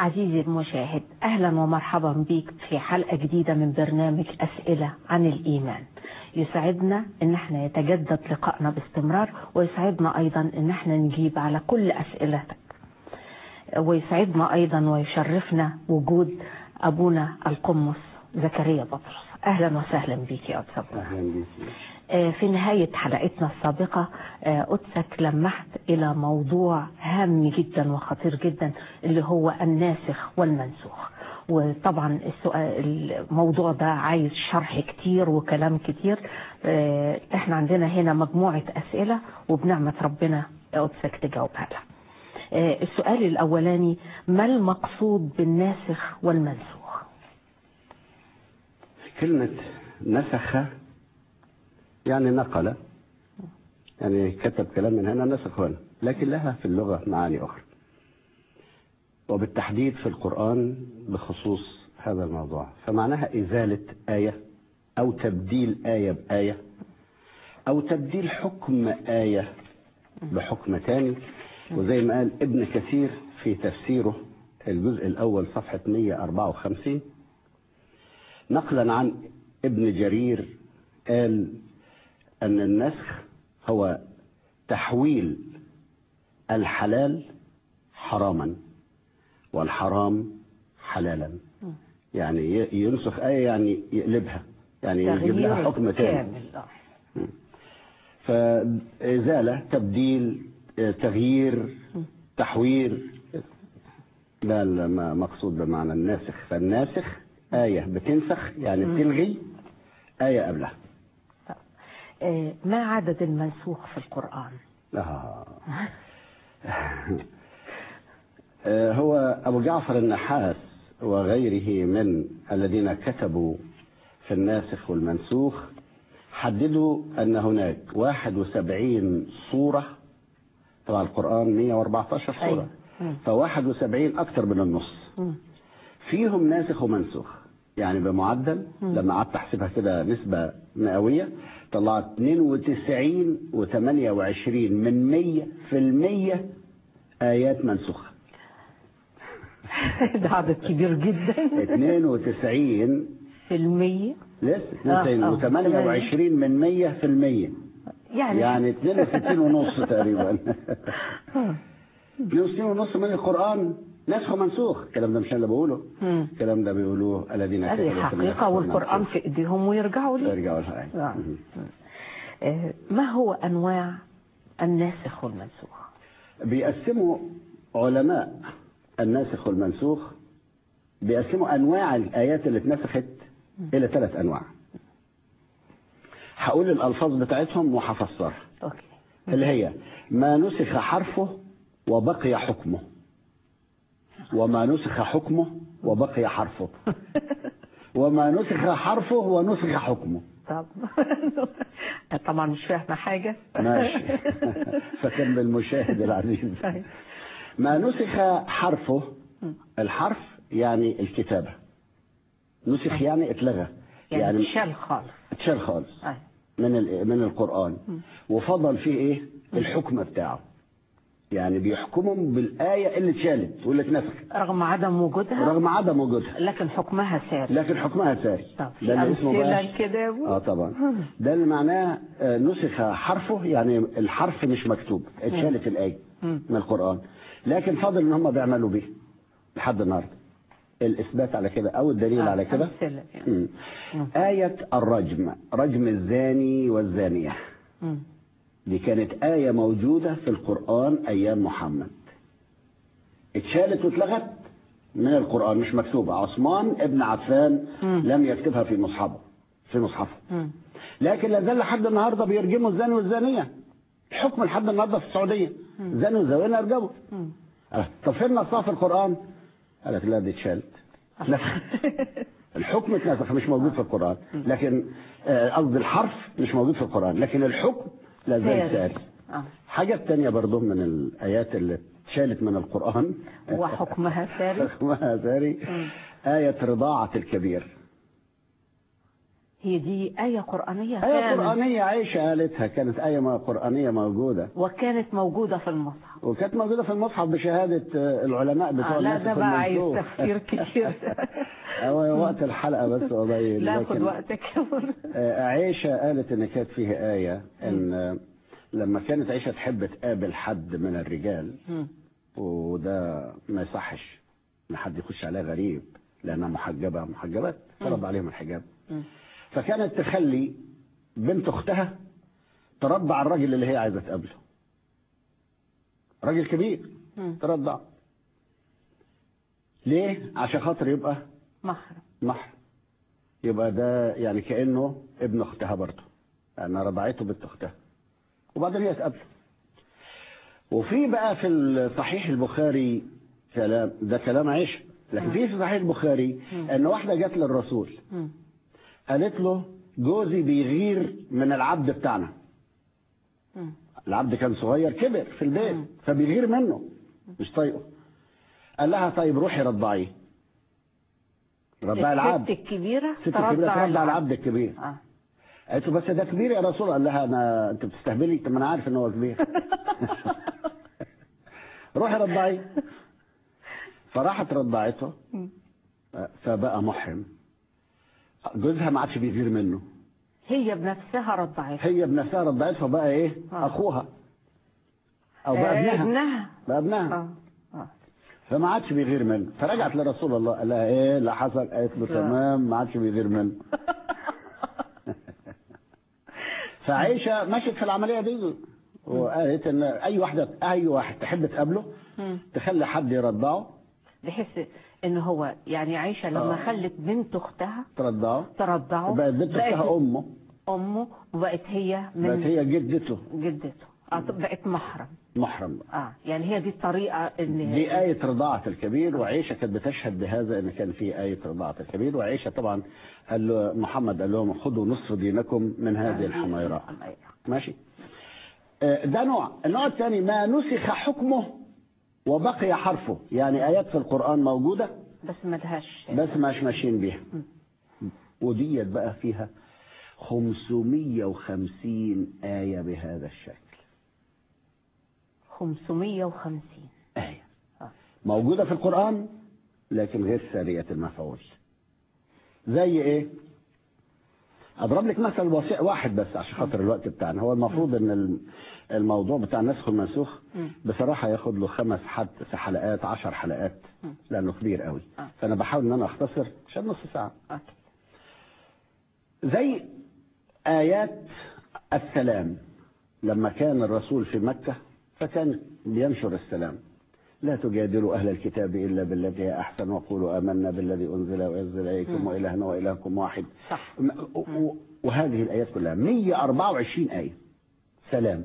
عزيزي المشاهد أهلا ومرحبا بك في حلقة جديدة من برنامج أسئلة عن الإيمان يسعدنا ان احنا يتجدد لقائنا باستمرار ويسعدنا ايضا ان احنا نجيب على كل اسئلتك ويسعدنا ايضا ويشرفنا وجود ابونا القمص زكريا بطرس اهلا وسهلا بك يا استاذ اهلا بك آه، في نهاية حلقتنا السابقة آه، قدسك لمحت إلى موضوع هام جدا وخطير جدا اللي هو الناسخ والمنسوخ وطبعا السؤال الموضوع ده عايز شرح كتير وكلام كتير آه، احنا عندنا هنا مجموعة أسئلة وبنعمة ربنا قدسك تجاوبها لها آه، السؤال الأولاني ما المقصود بالناسخ والمنسوخ كلمة نسخ يعني نقل يعني كتب كلام من هنا نسخ هنا لكن لها في اللغة معاني أخرى وبالتحديد في القرآن بخصوص هذا الموضوع فمعناها إزالة آية أو تبديل آية بآية أو تبديل حكم آية بحكم تاني وزي ما قال ابن كثير في تفسيره الجزء الأول صفحة 154 نقلا عن ابن جرير قال أن النسخ هو تحويل الحلال حراما والحرام حلالا يعني ينسخ آية يعني يقلبها يعني يجيب لها تغيير حكم تاني كامل آه. فإزالة تبديل تغيير تحوير ده المقصود بمعنى الناسخ فالناسخ آية بتنسخ يعني بتلغي آية قبلها آه، ما عدد المنسوخ في القرآن آه. آه، هو أبو جعفر النحاس وغيره من الذين كتبوا في الناسخ والمنسوخ حددوا أن هناك 71 صورة طبعا القرآن 114 أيوة. صورة مم. ف 71 أكثر من النص مم. فيهم ناسخ ومنسوخ يعني بمعدل لما قعدت احسبها كده نسبة مئوية طلعت 92 و28 من 100 في المية آيات منسوخة ده عدد كبير جدا 92 في المية لسه آه، 92 آه. و28 من 100 في المية يعني يعني 62 ونص تقريبا 62 ونص من القرآن نسخ ومنسوخ الكلام ده مش انا اللي بقوله مم. الكلام ده بيقولوه الذين هذه كتبوا في حقيقة النسخ والقرآن والمنسوخ. في ايديهم ويرجعوا ليه يرجعوا لها آه. آه، ما هو أنواع الناسخ والمنسوخ بيقسموا علماء الناسخ والمنسوخ بيقسموا انواع الايات اللي اتنسخت الى ثلاث انواع هقول الالفاظ بتاعتهم وهفسرها أوكي اللي هي ما نسخ حرفه وبقي حكمه وما نسخ حكمه وبقي حرفه وما نسخ حرفه ونسخ حكمه طب طبعا مش فاهمة حاجة ماشي فكان بالمشاهد العزيز طيب. ما نسخ حرفه الحرف يعني الكتابة نسخ يعني اتلغى يعني يعني شال خالص اتشال خالص أيوة. من ال- من القرآن وفضل فيه ايه الحكم بتاعه يعني بيحكمهم بالآية اللي اتشالت واللي اتنسخت رغم عدم وجودها رغم عدم وجودها لكن حكمها ساري لكن حكمها ساري طب في ده اللي اسمه أمثلة بقى كده يا أبو؟ اه طبعا ده اللي معناه آه، نسخ حرفه يعني الحرف مش مكتوب اتشالت الآية مم. من القرآن لكن فاضل ان هم بيعملوا بيه لحد النهارده الإثبات على كده أو الدليل آه، على كده أمثلة يعني. مم. مم. آية الرجم رجم الزاني والزانية مم. دي كانت آية موجودة في القرآن أيام محمد اتشالت واتلغت من القرآن مش مكتوبة عثمان ابن عفان مم. لم يكتبها في مصحفه في مصحفه مم. لكن لا زال لحد النهارده بيرجموا الزاني والزانية الحكم لحد النهارده في السعودية زاني وزانية يرجموا مم. آه، طب فين نصها في القرآن؟ قال لك لا دي اتشالت لا الحكم اتنسخ مش موجود في القرآن لكن آه، قصدي الحرف مش موجود في القرآن لكن الحكم لا زال ساري. ساري آه. حاجة تانية برضو من الآيات اللي اتشالت من القرآن وحكمها ساري حكمها ساري مم. آية رضاعة الكبير هي دي آية قرآنية آية كانت قرآنية عائشة قالتها كانت آية ما- قرآنية موجودة وكانت موجودة في المصحف وكانت موجودة في المصحف بشهادة آه، العلماء بتوع آه لا الناسخ ده بقى عايز والمنسوخ. تفكير كتير هو وقت الحلقة بس قليل لا خد لكن- وقتك آه، عائشة قالت إن كانت فيه آية إن آه، لما كانت عائشة تحب تقابل حد من الرجال مم. وده ما يصحش إن حد يخش عليها غريب لأنها محجبة محجبات فرض عليهم الحجاب مم. فكانت تخلي بنت أختها ترضع الراجل اللي هي عايزة تقابله راجل كبير مم. ترضع ليه؟ عشان خاطر يبقى محرم محرم يبقى ده يعني كأنه ابن أختها برضه أنا رضعته بنت أختها وبعدين هي تقابله وفي بقى في صحيح البخاري كلام ده كلام عيشه لكن في في صحيح البخاري ان واحده جت للرسول مم. قالت له جوزي بيغير من العبد بتاعنا مم. العبد كان صغير كبر في البيت مم. فبيغير منه مش طايقه قال لها طيب روحي رضعيه رضعي العبد الست الكبيرة الست الكبيره ترضع العبد الكبير آه. قالت له بس ده كبير يا رسول الله. قال لها انا انت بتستهبلي طب ما انا عارف ان هو كبير روحي رضعيه فراحت رضعته مم. فبقى محرم جوزها ما عادش بيغير منه هي بنفسها رضعتها هي بنفسها رضعته فبقى ايه آه. اخوها او بقى آه، ابنها ابنها بقى ابنها اه اه فما عادش بيغير منه فرجعت لرسول الله قال لها ايه اللي حصل قالت له لا. تمام ما عادش بيغير منه فعائشه مشت في العمليه دي وقالت ان اي واحده اي واحد تحب تقابله مم. تخلي حد يرضعه بحس ان هو يعني عائشه لما آه. خلت بنت اختها ترضعه ترضعه بقت بنت اختها امه امه وبقت هي من بقت هي جدته جدته اه طب بقت محرم محرم اه يعني هي دي الطريقه ان دي آية رضاعة الكبير وعيشة كانت بتشهد بهذا إن كان في آية رضاعة الكبير وعيشة طبعا قال له محمد قال لهم خذوا نصف دينكم من هذه الحميراء ماشي آه، ده نوع النوع الثاني ما نسخ حكمه وبقي حرفه يعني آيات في القرآن موجودة بس ما لهاش بس مش ماشيين بيها وديت بقى فيها 550 آية بهذا الشكل 550 آية آه. موجودة في القرآن لكن غير سارية المفعول زي ايه اضرب لك مثل وسيع واحد بس عشان خاطر الوقت بتاعنا هو المفروض ان الم- الموضوع بتاع النسخ والمنسوخ مم. بصراحة ياخد له خمس حد في حلقات عشر حلقات مم. لانه كبير قوي آه. فانا بحاول ان انا اختصر عشان نص ساعة اوكي زي آيات السلام لما كان الرسول في مكة فكان بينشر السلام لا تجادلوا أهل الكتاب إلا بالتي هي أحسن وقولوا آمنا بالذي أنزل وأنزل إليكم وإلهنا وإلهكم واحد صح م- و- و- وهذه الآيات كلها 124 آية سلام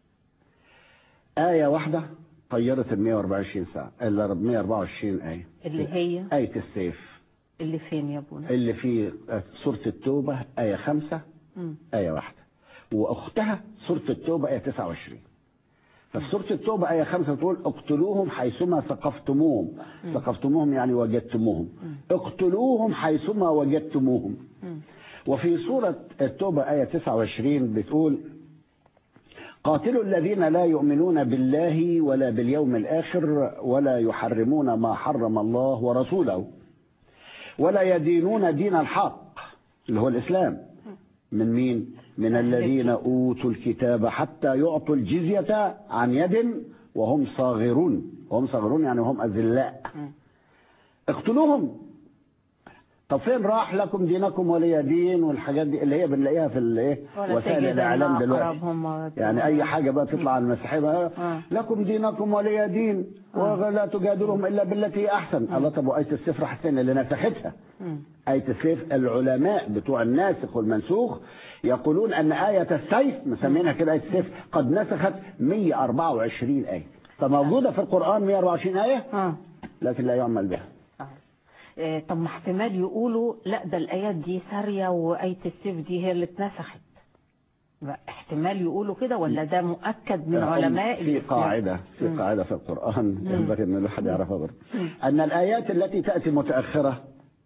آية واحدة طيرت ال 124 ساعة إلا 124 آية اللي هي آية السيف اللي فين يا ابونا اللي في سورة التوبة آية خمسة مم. آية واحدة وأختها سورة التوبة آية 29 ففي سورة التوبة آية خمسة تقول اقتلوهم حيثما ثقفتموهم ثقفتموهم يعني وجدتموهم اقتلوهم حيثما وجدتموهم مم. وفي سورة التوبة آية 29 بتقول قاتلوا الذين لا يؤمنون بالله ولا باليوم الآخر ولا يحرمون ما حرم الله ورسوله ولا يدينون دين الحق اللي هو الإسلام من مين؟ من الذين أوتوا الكتاب حتى يعطوا الجزية عن يد وهم صاغرون وهم صاغرون يعني وهم أذلاء مم. اقتلوهم طب فين راح لكم دينكم ولي دين والحاجات دي اللي هي بنلاقيها في الايه ولا وسائل تجد الاعلام ما دلوقتي أقربهم ودين. يعني اي حاجه بقى تطلع على المسيحيه بقى آه. لكم دينكم ولي دين ولا تجادلهم الا بالتي هي احسن الله طب وايه السفر حسين اللي نسختها مم. آية السيف العلماء بتوع الناسخ والمنسوخ يقولون أن آية السيف مسمينها كده آية السيف قد نسخت 124 آية فموجودة في القرآن 124 آية اه لكن لا يعمل بها آه. آه، طب ما احتمال يقولوا لا ده الايات دي ساريه وايه السيف دي هي اللي اتنسخت بقى احتمال يقولوا كده ولا ده مؤكد من علماء في الإسلام؟ قاعدة في مم. قاعدة في القرآن مم. ينبغي أن الواحد يعرفها برضه مم. أن الآيات التي تأتي متأخرة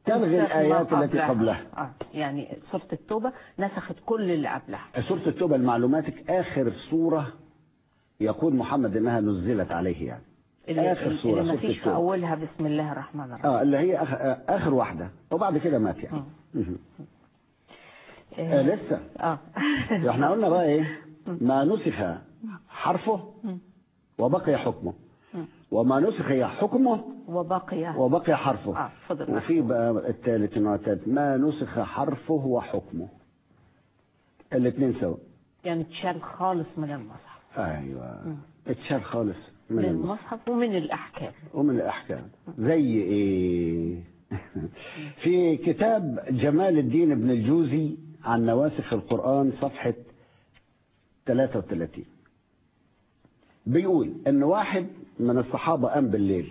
تلغي ما الآيات التي قبلها. قبلها آه. يعني سورة التوبة نسخت كل اللي قبلها سورة التوبة لمعلوماتك آخر سورة يقول محمد إنها نزلت عليه يعني اللي, آخر سورة اللي ما سورة فيش في التوبة أولها بسم الله الرحمن الرحيم اه اللي هي آخر, آخر واحدة وبعد كده مات يعني مم. مهم. آه لسه اه احنا قلنا بقى ايه ما نسخ حرفه مم. وبقي حكمه مم. وما نسخ حكمه وبقي وبقي حرفه اه فضل وفي بقى الثالث النوع الثالث ما نسخ حرفه وحكمه الاثنين سوا يعني اتشال خالص من المصحف ايوه اتشال خالص من من المصحف المصحف ومن الأحكام ومن الاحكام زي ايه في كتاب جمال الدين ابن الجوزي عن نواسخ القرآن صفحة 33 بيقول ان واحد من الصحابة قام بالليل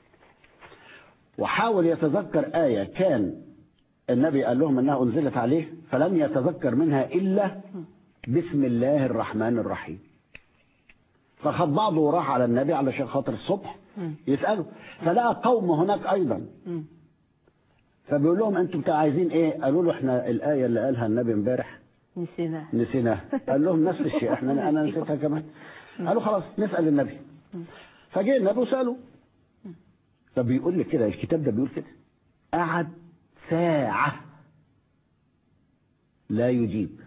وحاول يتذكر آية كان النبي قال لهم انها انزلت عليه فلم يتذكر منها الا بسم الله الرحمن الرحيم فخد بعضه وراح على النبي علشان خاطر الصبح مم. يسأله فلقى قوم هناك ايضا مم. فبيقول لهم انتم بتاع عايزين ايه قالوا له احنا الآية اللي قالها النبي امبارح نسيناه نسيناها قال لهم نفس الشيء احنا انا نسيتها كمان قالوا خلاص نسال النبي فجاء النبي وساله فبيقول لي كده الكتاب ده بيقول كده قعد ساعه لا يجيب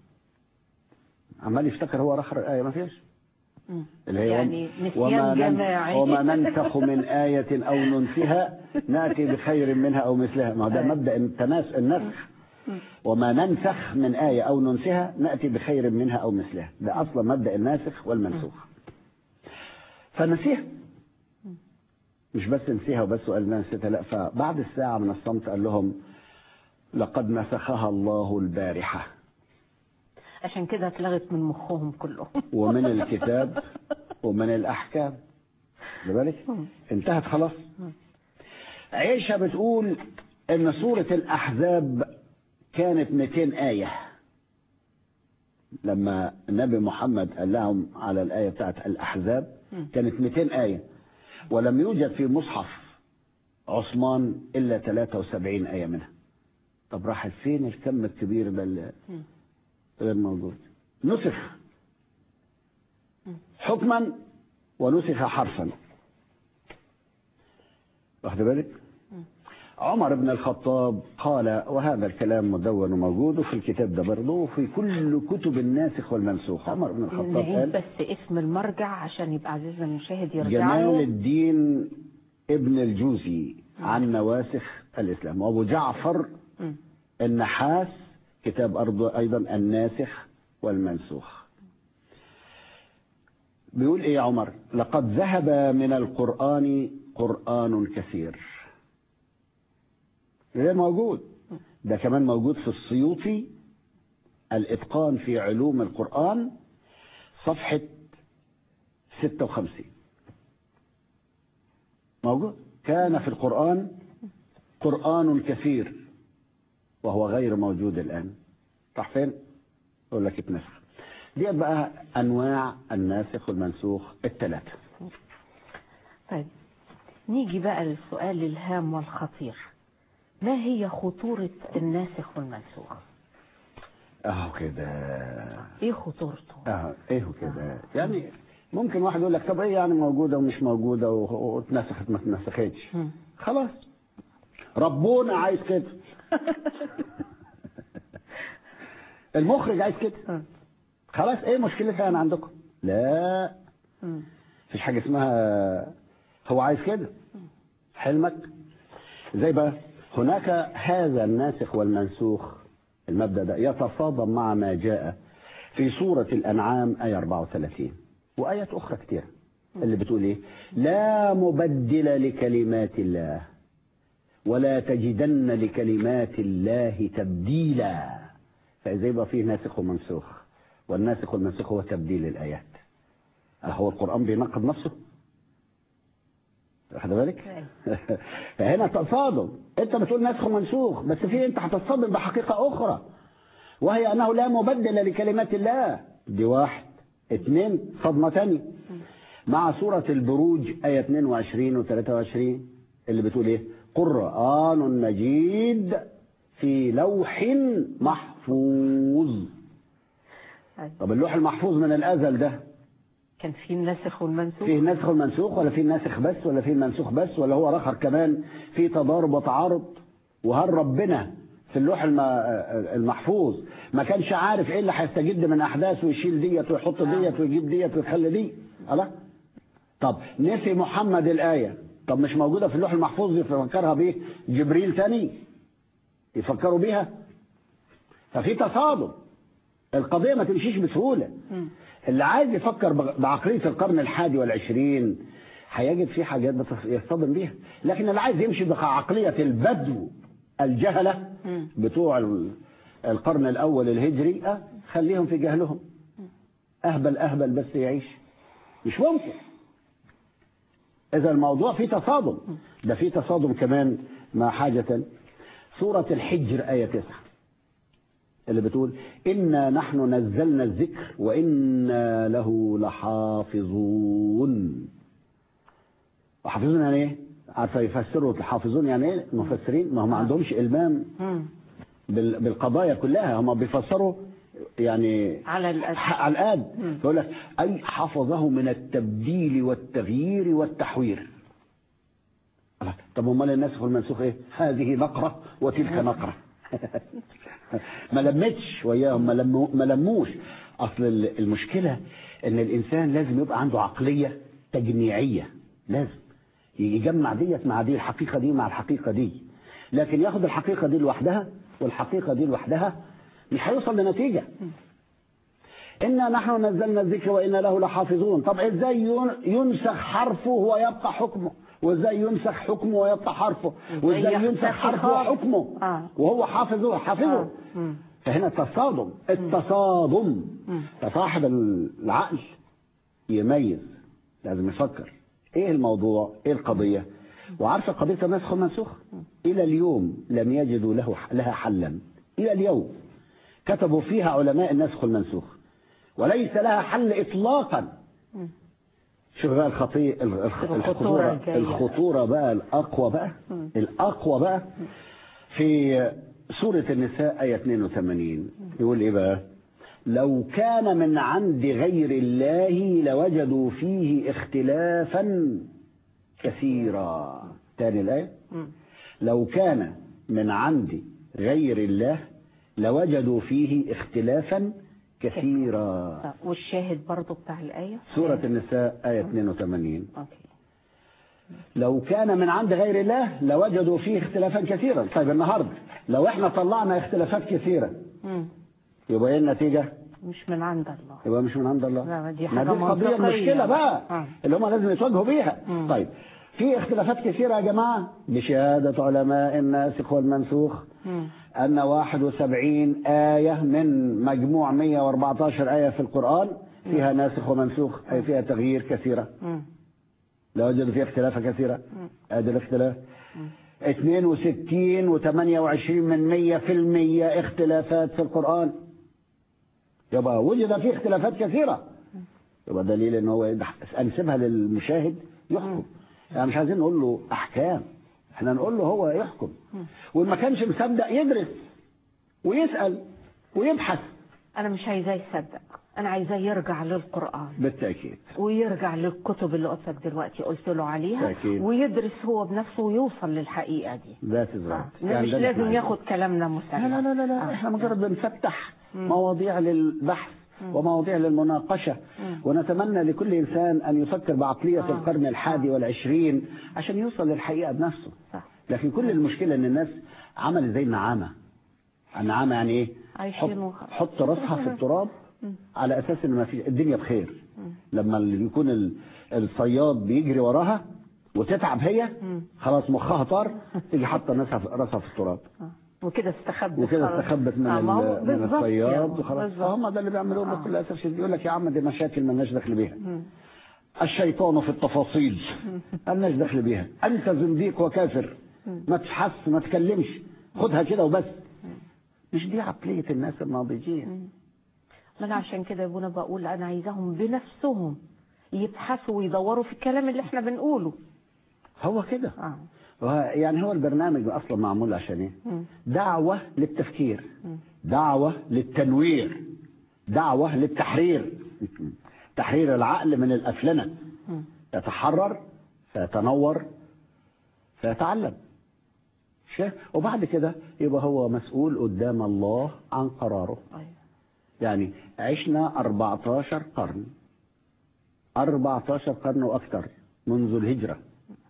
عمال يفتكر هو اخر الايه ما فيش مم. اللي هي يعني وما نسيان نن- جماعي وما ننسخ من آية أو ننسها نأتي بخير منها أو مثلها ما هو ده أيوة. مبدأ التناس النسخ وما ننسخ من آية أو ننسها نأتي بخير منها أو مثلها ده أصلا مبدأ الناسخ والمنسوخ فنسيها مش بس نسيها وبس وقال ما نسيتها لا فبعد الساعة من الصمت قال لهم لقد نسخها الله البارحة عشان كده اتلغت من مخهم كلهم ومن الكتاب ومن الأحكام خد بالك انتهت خلاص عيشة بتقول ان سورة الأحزاب كانت 200 آية لما النبي محمد قال لهم على الآية بتاعت الأحزاب كانت 200 آية ولم يوجد في مصحف عثمان إلا 73 آية منها طب راحت فين الكم الكبير ده اللي مم. غير موجود نسخ حكما ونسخ حرفا واخد بالك عمر بن الخطاب قال وهذا الكلام مدون وموجود وفي الكتاب ده برضه وفي كل كتب الناسخ والمنسوخ عمر بن الخطاب نعيد قال بس اسم المرجع عشان يبقى عزيزنا المشاهد يرجع جمال له الدين ابن الجوزي عن نواسخ الإسلام وأبو جعفر مم. النحاس كتاب أرض أيضا الناسخ والمنسوخ بيقول إيه يا عمر لقد ذهب من القرآن قرآن كثير ده موجود ده كمان موجود في السيوطي الإتقان في علوم القرآن صفحة 56 موجود كان في القرآن قرآن كثير وهو غير موجود الآن راح فين؟ يقول لك اتنسخ دي بقى أنواع الناسخ والمنسوخ الثلاثة طيب نيجي بقى للسؤال الهام والخطير ما هي خطورة الناسخ والمنسوخ اهو كده ايه خطورته اهو ايه كده يعني ممكن واحد يقول لك طب ايه يعني موجودة ومش موجودة و- واتنسخت ما اتنسختش مم. خلاص ربنا عايز كده المخرج عايز كده مم. خلاص ايه مشكلتها انا عندكم لا مم. مفيش حاجه اسمها هو عايز كده حلمك زي بقى هناك هذا الناسخ والمنسوخ المبدا ده يتصادم مع ما جاء في سوره الانعام ايه 34 وايات اخرى كتير اللي بتقول ايه لا مبدل لكلمات الله ولا تجدن لكلمات الله تبديلا فإذا يبقى فيه ناسخ ومنسوخ والناسخ والمنسوخ هو تبديل الآيات هو القرآن بينقض نفسه واخد بالك فهنا تصادم انت بتقول ناسخ ومنسوخ بس في انت هتتصادم بحقيقة أخرى وهي أنه لا مبدل لكلمات الله دي واحد اثنين صدمة تانية مع سورة البروج آية 22 و 23 اللي بتقول ايه قرآن مجيد في لوح محفوظ أيوة. طب اللوح المحفوظ من الأزل ده كان في الناسخ والمنسوخ فيه النسخ والمنسوخ ولا فيه الناسخ بس ولا فيه المنسوخ بس ولا هو رخر كمان في تضارب وتعارض وهل ربنا في اللوح الم- المحفوظ ما كانش عارف ايه اللي هيستجد من احداث ويشيل ديت ويحط ديت ويجيب ديت ويخلي دي الله طب نسي محمد الايه طب مش موجوده في اللوح المحفوظ يفكرها بيه جبريل تاني يفكروا بيها ففي تصادم القضيه ما تمشيش بسهوله مم. اللي عايز يفكر بغ- بعقليه القرن الحادي والعشرين هيجد في حاجات بتص- يصطدم بيها لكن اللي عايز يمشي بعقليه البدو الجهله مم. بتوع ال- القرن الاول الهجري أه خليهم في جهلهم اهبل اهبل بس يعيش مش ممكن اذا الموضوع فيه تصادم ده فيه تصادم كمان مع حاجه تانية. سوره الحجر ايه تسعة اللي بتقول إنا نحن نزلنا الذكر وإنا له لحافظون وحافظون يعني إيه؟ عارفة يفسروا الحافظون يعني إيه؟ المفسرين ما هم ما عندهمش إلمام مم. بال- بالقضايا كلها هم بيفسروا يعني على الأسف ح- على الآن مم. يقول لك أي حفظه من التبديل والتغيير والتحوير الله. طب امال الناسخ والمنسوخ ايه؟ هذه نقرة وتلك نقرة ما لمتش وياهم ما, لمو ما لموش اصل ال- المشكلة ان الانسان لازم يبقى عنده عقلية تجميعية لازم يجمع ديت مع دي الحقيقة دي مع الحقيقة دي لكن ياخد الحقيقة دي لوحدها والحقيقة دي لوحدها مش هيوصل لنتيجة إنا نحن نزلنا الذكر وإنا له لحافظون طب إزاي ين- ينسخ حرفه ويبقى حكمه وإزاي ينسخ حكمه ويبقى حرفه وإزاي يختفي ينسخ حرفه خالص. وحكمه آه. وهو حافظه حافظه آه. مم. فهنا تصادم التصادم مم. فصاحب العقل يميز لازم يفكر ايه الموضوع ايه القضية وعارفة قضية النسخ والمنسوخ الى اليوم لم يجدوا له لها حلا الى اليوم كتبوا فيها علماء النسخ والمنسوخ وليس لها حل اطلاقا مم. شوف بقى الخطية الخ- الخطورة الخطورة الجاية. الخطورة بقى الأقوى بقى مم. الأقوى بقى في سورة النساء آية 82 يقول إيه بقى لو كان من عند غير الله لوجدوا فيه اختلافا كثيرا تاني الآية مم. لو كان من عند غير الله لوجدوا فيه اختلافا كثيرا طب والشاهد برضو بتاع الآية سورة النساء آية 82 أوكي لو كان من عند غير الله لوجدوا فيه اختلافا كثيرا طيب النهارده لو احنا طلعنا اختلافات كثيرة مم. يبقى ايه النتيجة مش من عند الله يبقى مش من عند الله لا، دي ما حاجة دي القضية منطقية. المشكلة بقى آه. اللي هم لازم يتواجهوا بيها مم. طيب في اختلافات كثيرة يا جماعة بشهادة علماء الناسخ والمنسوخ مم. أن 71 آية من مجموع 114 آية في القرآن فيها ناسخ ومنسوخ أي فيها تغيير كثيرة مم. لا يوجد فيها اختلافا كثيرة مم. ادي الاختلاف مم. 62 و28 من 100 في المية اختلافات في القرآن يبقى وجد فيه اختلافات كثيرة يبقى دليل ان هو يدح- نسيبها للمشاهد يحكم يعني مش عايزين نقول له احكام احنا نقول له هو يحكم وان ما كانش مصدق يدرس ويسأل ويبحث أنا مش عايزاه يصدق أنا عايزاه يرجع للقرآن بالتأكيد ويرجع للكتب اللي قلت لك دلوقتي قلت له عليها أكيد. ويدرس هو بنفسه ويوصل للحقيقة دي ذات آه. الذات مش ده اللي لازم احنا ياخد كلامنا لا مسلم لا لا لا, لا. آه. احنا مجرد بنفتح مم. مواضيع للبحث مم. ومواضيع للمناقشة مم. ونتمنى لكل إنسان أن يفكر بعقلية آه. القرن الحادي والعشرين عشان يوصل للحقيقة بنفسه صح لكن كل المشكلة أن الناس عملت زي النعامة النعامة يعني إيه عايشين حط, وخ- حط راسها في التراب مم. على أساس أن ما في الدنيا بخير مم. لما اللي يكون ال- الصياد بيجري وراها وتتعب هي مم. خلاص مخها طار تيجي حاطه نفسها في- راسها في التراب آه. وكده استخبت وكده خلاص. استخبت من آه، ما هو ال- من بالظبط الصياد يعني. وخلاص بالظبط. هم ده اللي بيعملوه آه. بكل اسف شديد يقول لك يا عم دي مشاكل مالناش دخل بيها مم. الشيطان في التفاصيل مالناش دخل بيها انت زنديق وكافر ما تحس ما تكلمش خدها كده وبس مش دي عقليه الناس الناضجين مم. ما انا عشان كده يا ابونا بقول انا عايزاهم بنفسهم يبحثوا ويدوروا في الكلام اللي احنا بنقوله هو كده اه وه- يعني هو البرنامج اصلا معمول عشان ايه مم. دعوه للتفكير مم. دعوه للتنوير دعوه للتحرير تحرير العقل من الافلنه مم. يتحرر فيتنور فيتعلم مش كده؟ وبعد كده يبقى هو مسؤول قدام الله عن قراره ايوه يعني عشنا 14 قرن 14 قرن واكثر منذ الهجره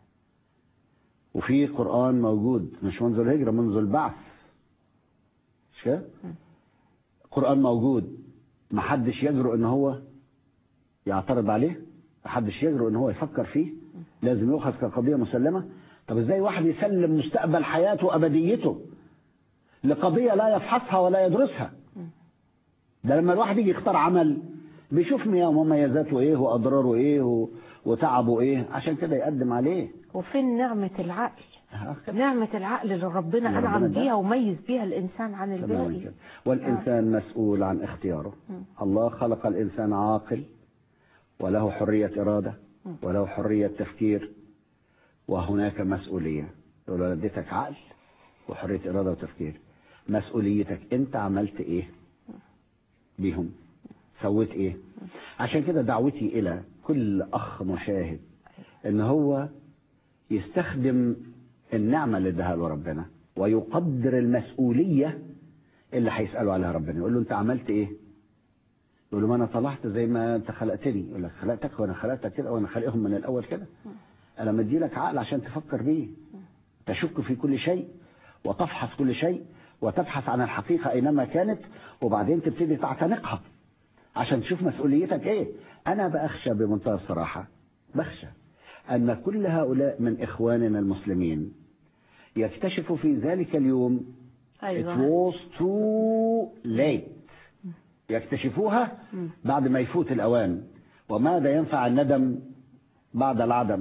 وفي قران موجود مش منذ الهجره منذ البعث مش كده؟ قران موجود ما حدش يجرؤ ان هو يعترض عليه ما حدش يجرؤ ان هو يفكر فيه لازم يؤخذ كقضيه مسلمه طب ازاي واحد يسلم مستقبل حياته وابديته لقضيه لا يفحصها ولا يدرسها ده لما الواحد يجي يختار عمل بيشوف مياه- مميزاته ايه واضراره ايه و- وتعبه ايه عشان كده يقدم عليه وفين نعمة العقل نعمة العقل اللي ربنا اللي ربنا أنعم اداها. بيها وميز بيها الإنسان عن تماما الباقي كده والانسان مسؤول عن اختياره الله خلق الانسان عاقل وله حريه اراده وله حريه تفكير وهناك مسؤوليه يقول له اديتك عقل وحريه اراده وتفكير مسؤوليتك انت عملت ايه بيهم سويت ايه عشان كده دعوتي الى كل اخ مشاهد ان هو يستخدم النعمه اللي اداها له ربنا ويقدر المسؤوليه اللي هيساله عليها ربنا يقول له انت عملت ايه يقول له ما انا طلعت زي ما انت خلقتني يقول لك خلقتك وانا خلقتك كده وانا خلقهم من الاول كده انا مدي لك عقل عشان تفكر بيه تشك في كل شيء وتفحص كل شيء وتبحث عن الحقيقه اينما كانت وبعدين تبتدي تعتنقها عشان تشوف مسؤوليتك ايه انا بخشى بمنتهى الصراحه بخشى ان كل هؤلاء من اخواننا المسلمين يكتشفوا في ذلك اليوم It أيوة was too late يكتشفوها بعد ما يفوت الأوان وماذا ينفع الندم بعد العدم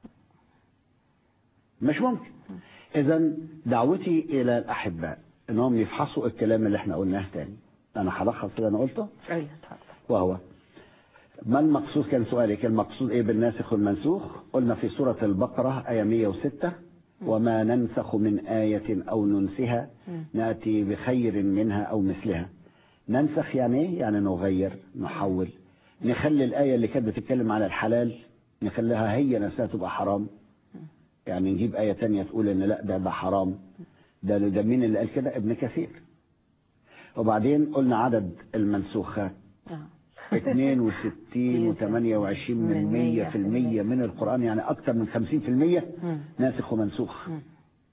مش ممكن إذا دعوتي إلى الأحباء إنهم يفحصوا الكلام اللي احنا قلناه تاني أنا هلخص اللي أنا قلته أيوة اتفضل. وهو ما المقصود كان سؤالك المقصود ايه بالناسخ والمنسوخ قلنا في سورة البقرة آية 106 وما ننسخ من آية أو ننسها نأتي بخير منها أو مثلها ننسخ يعني ايه يعني نغير نحول نخلي الآية اللي كانت بتتكلم عن الحلال نخليها هي نفسها تبقى حرام يعني نجيب آية تانية تقول إن لا ده ده حرام ده ده مين اللي قال كده ابن كثير وبعدين قلنا عدد المنسوخات آه. 62 و28 من 100 في المية من القرآن يعني أكثر من 50 في المية مم. ناسخ ومنسوخ مم.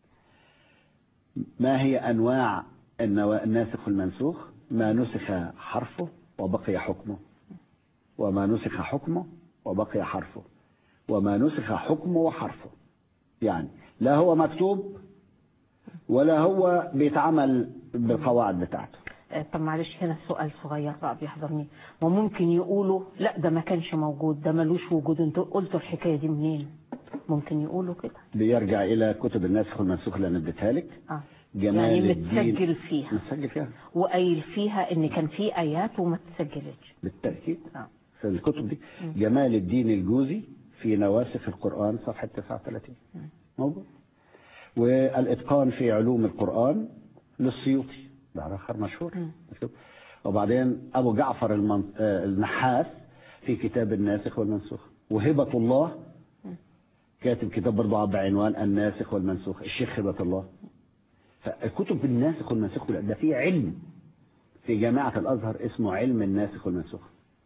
ما هي أنواع النوا- الناسخ والمنسوخ ما نسخ حرفه وبقي حكمه وما نسخ حكمه وبقي حرفه وما نسخ حكمه وحرفه يعني لا هو مكتوب ولا هو بيتعمل بالقواعد بتاعته آه، طب معلش هنا سؤال صغير بقى بيحضرني وممكن يقولوا لا ده ما كانش موجود ده ملوش وجود انتوا قلتوا الحكايه دي منين ممكن يقولوا كده بيرجع إلى كتب الناسخ والمنسوخ اللي أنا اديتها لك اه جمال يعني الدين متسجل فيها متسجل فيها وقايل فيها ان كان في ايات وما اتسجلتش بالتأكيد اه في الكتب دي جمال الدين الجوزي في نواسخ القرآن صفحة 39 موجود والإتقان في علوم القرآن للسيوطي ده آخر مشهور مكتوب. وبعدين أبو جعفر المن... آه، النحاس في كتاب الناسخ والمنسوخ وهبة الله كاتب كتاب برضه بعنوان الناسخ والمنسوخ الشيخ هبة الله فالكتب الناسخ والمنسوخ ده في علم في جامعة الأزهر اسمه علم الناسخ والمنسوخ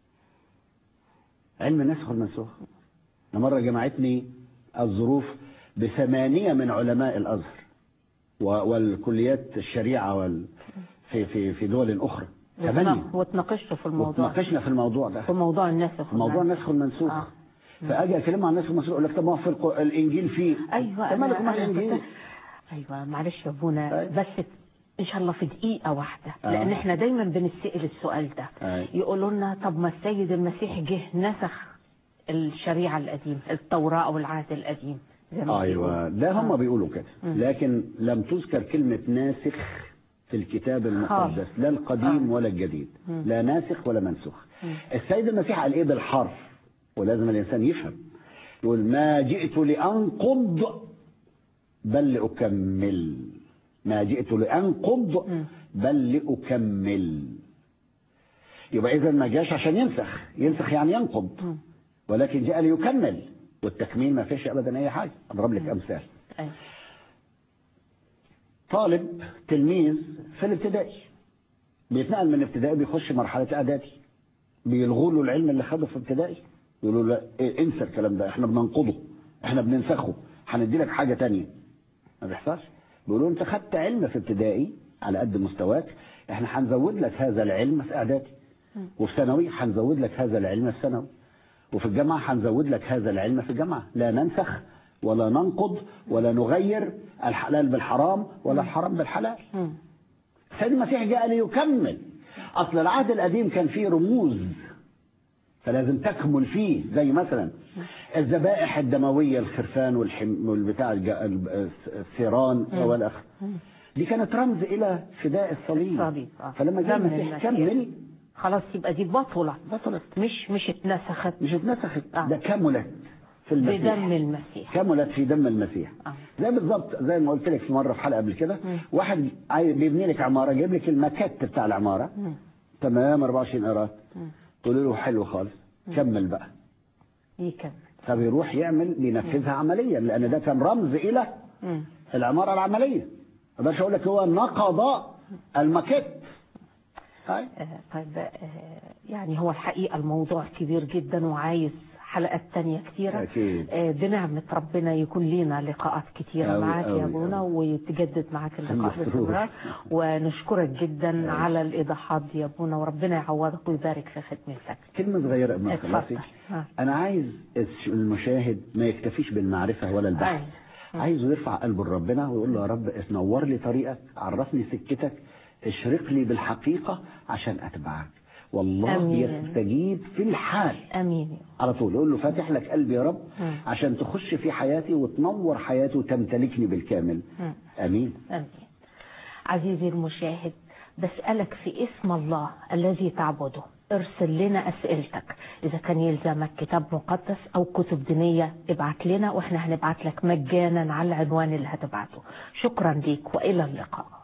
علم الناسخ والمنسوخ أنا مرة جمعتني الظروف بثمانية من علماء الأزهر و- والكليات الشريعة وال في في في دول أخرى ثمانية واتناقشتوا في الموضوع وتناقشنا في الموضوع ده في موضوع الناسخ في موضوع النسخ والمنسوخ آه. فاجي اكلمه عن النسخ والمنسوخ يقول لك طب ما هو في الق- الانجيل فيه ايوه طب مالك أنا- ومال أنا الانجيل كنت- ايوه معلش يا ابونا أيوة. بس ان شاء الله في دقيقه واحده آه. لان احنا دايما بنسال السؤال ده أيوة. يقولوا لنا طب ما السيد المسيح جه نسخ الشريعه القديمه التوراه او العهد القديم زي ما ايوه بيقولوا. ده هم آه. بيقولوا كده لكن لم تذكر كلمه ناسخ في الكتاب المقدس لا القديم ولا الجديد لا ناسخ ولا منسوخ السيد المسيح قال ايه بالحرف ولازم الانسان يفهم يقول ما جئت لأنقض بل لأكمل ما جئت لأنقض مم. بل لأكمل يبقى إذا ما جاش عشان ينسخ ينسخ يعني ينقض مم. ولكن جاء ليكمل والتكميل ما فيش أبدا أي حاجة أضرب لك أمثال أيوة. طالب تلميذ في الابتدائي بيتنقل من ابتدائي بيخش مرحلة إعدادي بيلغوا له العلم اللي خده في ابتدائي يقولوا له لا إيه انسى الكلام ده احنا بننقضه احنا بننسخه هندي لك حاجة تانية ما بيحصلش بيقولوا له انت خدت علم في ابتدائي على قد مستواك احنا هنزود لك هذا العلم في اعدادي وفي ثانوي هنزود لك هذا العلم في ثانوي وفي الجامعة هنزود لك هذا العلم في الجامعة لا ننسخ ولا ننقض ولا نغير الحلال بالحرام ولا الحرام بالحلال مم. سيد المسيح جاء ليكمل اصل العهد القديم كان فيه رموز فلازم تكمل فيه زي مثلا الذبائح الدمويه الخرفان والحم والبتاع الج- ال- الثيران والاخر دي كانت رمز الى فداء الصليب الصليب، آه. فلما جاء دم المسيح المسيح. كمل خلاص يبقى دي بطلة بطلت مش مش اتنسخت مش اتنسخت آه. ده كملت في المسيح بدم المسيح كملت في دم المسيح آه. زي بالظبط زي ما قلت لك في مره في حلقه قبل كده مم. واحد عاي- بيبني لك عماره جايب لك الماكيت بتاع العماره مم. تمام 24 قيراط مم. تقول له حلو خالص كمل بقى يكمل فبيروح يعمل بينفذها عمليا لان ده كان رمز الى مم. العماره العمليه ما اقدرش اقول لك هو نقض الماكيت هاي آه، طيب آه، يعني هو الحقيقة الموضوع كبير جدا وعايز حلقات تانية كتيرة أكيد. آه، بنعمة ربنا يكون لينا لقاءات كتيرة أوي، معاك يا أوي، أبونا أوي. ويتجدد معاك اللقاء مسرور. باستمرار ونشكرك جدا على الإيضاحات دي يا أبونا وربنا يعوضك ويبارك في خدمتك كلمه صغيره قبل ما اتفضل. خلاصي آه. انا عايز المشاهد ما يكتفيش بالمعرفه ولا البحث أيوة. عايزه يرفع قلبه لربنا ويقول له يا رب نور لي طريقك عرفني سكتك اشرق لي بالحقيقه عشان اتبعك والله آمين. يستجيب في الحال أمين على طول يقول له فاتح لك قلبي يا رب مم. عشان تخش في حياتي وتنور حياتي وتمتلكني بالكامل مم. امين آمين عزيزي المشاهد بسألك في اسم الله الذي تعبده ارسل لنا أسئلتك إذا كان يلزمك كتاب مقدس أو كتب دينية ابعت لنا وإحنا هنبعت لك مجانا على العنوان اللي هتبعته شكرا ليك وإلى اللقاء